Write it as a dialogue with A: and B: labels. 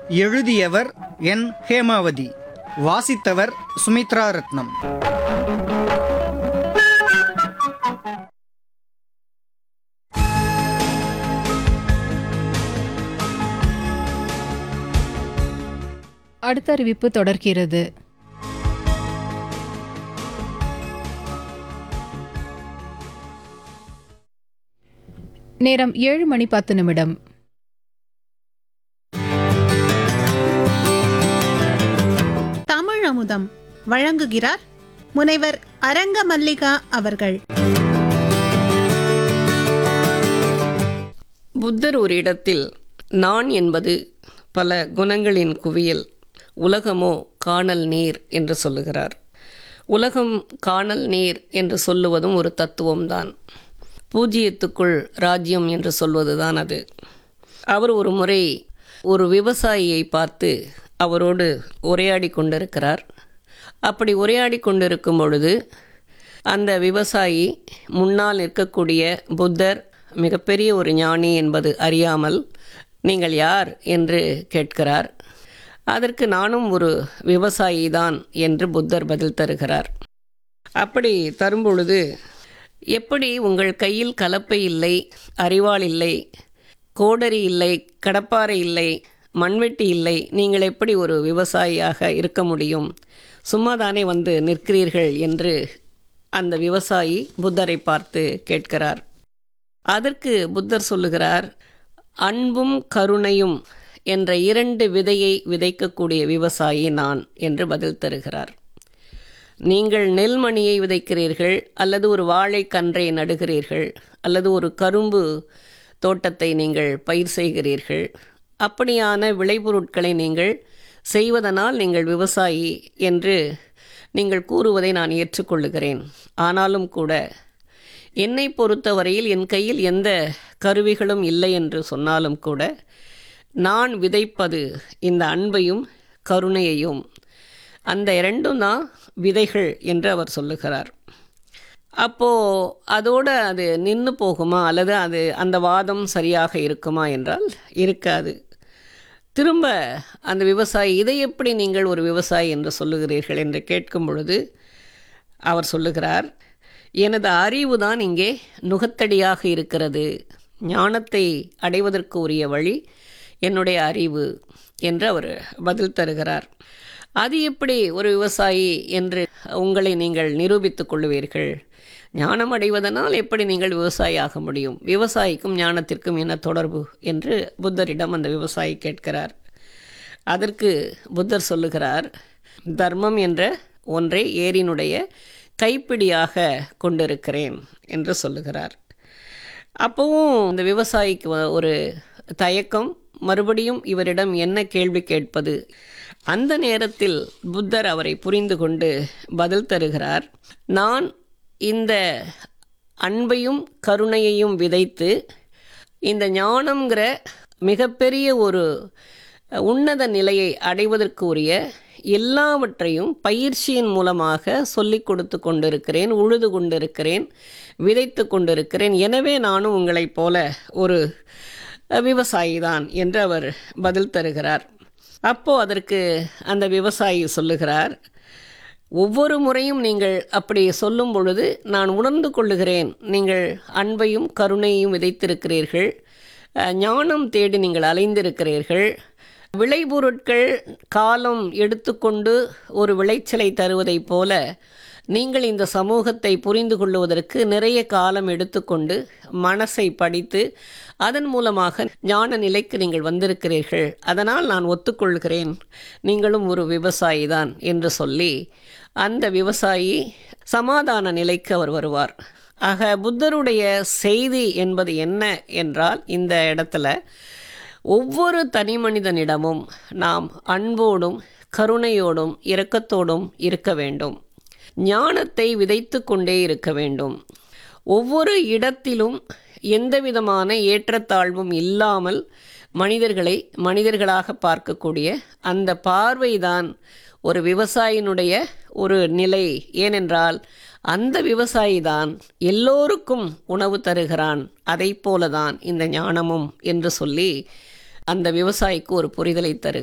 A: எழுதியவர் என் ஹேமாவதி வாசித்தவர் சுமித்ரா ரத்னம்
B: அடுத்த அறிவிப்பு தொடர்கிறது நேரம் ஏழு மணி பத்து நிமிடம்
C: தமிழ் அமுதம் வழங்குகிறார் முனைவர் அரங்க மல்லிகா அவர்கள்
D: புத்தர் ஒரு இடத்தில் நான் என்பது பல குணங்களின் குவியல் உலகமோ காணல் நீர் என்று சொல்லுகிறார் உலகம் காணல் நீர் என்று சொல்லுவதும் ஒரு தத்துவம்தான் பூஜ்ஜியத்துக்குள் ராஜ்யம் என்று சொல்வதுதான் அது அவர் ஒரு முறை ஒரு விவசாயியை பார்த்து அவரோடு உரையாடி கொண்டிருக்கிறார் அப்படி உரையாடி கொண்டிருக்கும் பொழுது அந்த விவசாயி முன்னால் நிற்கக்கூடிய புத்தர் மிகப்பெரிய ஒரு ஞானி என்பது அறியாமல் நீங்கள் யார் என்று கேட்கிறார் அதற்கு நானும் ஒரு விவசாயி தான் என்று புத்தர் பதில் தருகிறார் அப்படி தரும்பொழுது எப்படி உங்கள் கையில் கலப்பை இல்லை அறிவாள் இல்லை கோடரி இல்லை கடப்பாறை இல்லை மண்வெட்டி இல்லை நீங்கள் எப்படி ஒரு விவசாயியாக இருக்க முடியும் சும்மாதானே வந்து நிற்கிறீர்கள் என்று அந்த விவசாயி புத்தரை பார்த்து கேட்கிறார் அதற்கு புத்தர் சொல்லுகிறார் அன்பும் கருணையும் என்ற இரண்டு விதையை விதைக்கக்கூடிய விவசாயி நான் என்று பதில் தருகிறார் நீங்கள் நெல்மணியை விதைக்கிறீர்கள் அல்லது ஒரு வாழைக்கன்றை நடுகிறீர்கள் அல்லது ஒரு கரும்பு தோட்டத்தை நீங்கள் பயிர் செய்கிறீர்கள் அப்படியான விளைபொருட்களை நீங்கள் செய்வதனால் நீங்கள் விவசாயி என்று நீங்கள் கூறுவதை நான் ஏற்றுக்கொள்ளுகிறேன் ஆனாலும் கூட என்னை பொறுத்தவரையில் என் கையில் எந்த கருவிகளும் இல்லை என்று சொன்னாலும் கூட நான் விதைப்பது இந்த அன்பையும் கருணையையும் அந்த இரண்டும் தான் விதைகள் என்று அவர் சொல்லுகிறார் அப்போது அதோடு அது நின்று போகுமா அல்லது அது அந்த வாதம் சரியாக இருக்குமா என்றால் இருக்காது திரும்ப அந்த விவசாயி இதை எப்படி நீங்கள் ஒரு விவசாயி என்று சொல்லுகிறீர்கள் என்று கேட்கும் பொழுது அவர் சொல்லுகிறார் எனது அறிவு தான் இங்கே நுகத்தடியாக இருக்கிறது ஞானத்தை அடைவதற்கு உரிய வழி என்னுடைய அறிவு என்று அவர் பதில் தருகிறார் அது எப்படி ஒரு விவசாயி என்று உங்களை நீங்கள் நிரூபித்துக் கொள்வீர்கள் ஞானம் அடைவதனால் எப்படி நீங்கள் விவசாயி ஆக முடியும் விவசாயிக்கும் ஞானத்திற்கும் என்ன தொடர்பு என்று புத்தரிடம் அந்த விவசாயி கேட்கிறார் அதற்கு புத்தர் சொல்லுகிறார் தர்மம் என்ற ஒன்றை ஏரினுடைய கைப்பிடியாக கொண்டிருக்கிறேன் என்று சொல்லுகிறார் அப்போவும் இந்த விவசாயிக்கு வ- ஒரு தயக்கம் மறுபடியும் இவரிடம் என்ன கேள்வி கேட்பது அந்த நேரத்தில் புத்தர் அவரை புரிந்து கொண்டு பதில் தருகிறார் நான் இந்த அன்பையும் கருணையையும் விதைத்து இந்த ஞானம்ங்கிற மிகப்பெரிய ஒரு உன்னத நிலையை அடைவதற்கு உரிய எல்லாவற்றையும் பயிற்சியின் மூலமாக சொல்லிக் கொடுத்து கொண்டிருக்கிறேன் உழுது கொண்டிருக்கிறேன் விதைத்து கொண்டிருக்கிறேன் எனவே நானும் உங்களைப் போல ஒரு விவசாயி தான் என்று அவர் பதில் தருகிறார் அப்போ அதற்கு அந்த விவசாயி சொல்லுகிறார் ஒவ்வொரு முறையும் நீங்கள் அப்படி சொல்லும் பொழுது நான் உணர்ந்து கொள்ளுகிறேன் நீங்கள் அன்பையும் கருணையும் விதைத்திருக்கிறீர்கள் அஹ், ஞானம் தேடி நீங்கள் அலைந்திருக்கிறீர்கள் விளைபொருட்கள் காலம் எடுத்துக்கொண்டு ஒரு விளைச்சலை தருவதைப் போல நீங்கள் இந்த சமூகத்தை புரிந்து கொள்ளுவதற்கு நிறைய காலம் எடுத்துக்கொண்டு மனசை படித்து அதன் மூலமாக ஞான நிலைக்கு நீங்கள் வந்திருக்கிறீர்கள் அதனால் நான் ஒத்துக்கொள்கிறேன் நீங்களும் ஒரு விவசாயி தான் என்று சொல்லி அந்த விவசாயி சமாதான நிலைக்கு அவர் வருவார் ஆக புத்தருடைய செய்தி என்பது என்ன என்றால் இந்த இடத்துல ஒவ்வொரு தனி மனிதனிடமும் நாம் அன்போடும் கருணையோடும் இரக்கத்தோடும் இருக்க வேண்டும் ஞானத்தை விதைத்து கொண்டே இருக்க வேண்டும் ஒவ்வொரு இடத்திலும் எந்தவிதமான ஏற்றத்தாழ்வும் இல்லாமல் மனிதர்களை மனிதர்களாக பார்க்கக்கூடிய அந்த பார்வைதான் ஒரு விவசாயினுடைய ஒரு நிலை ஏனென்றால் அந்த விவசாயி தான் எல்லோருக்கும் உணவு தருகிறான் அதை போலதான் இந்த ஞானமும் என்று சொல்லி அந்த விவசாயிக்கு ஒரு புரிதலை தருகிறார்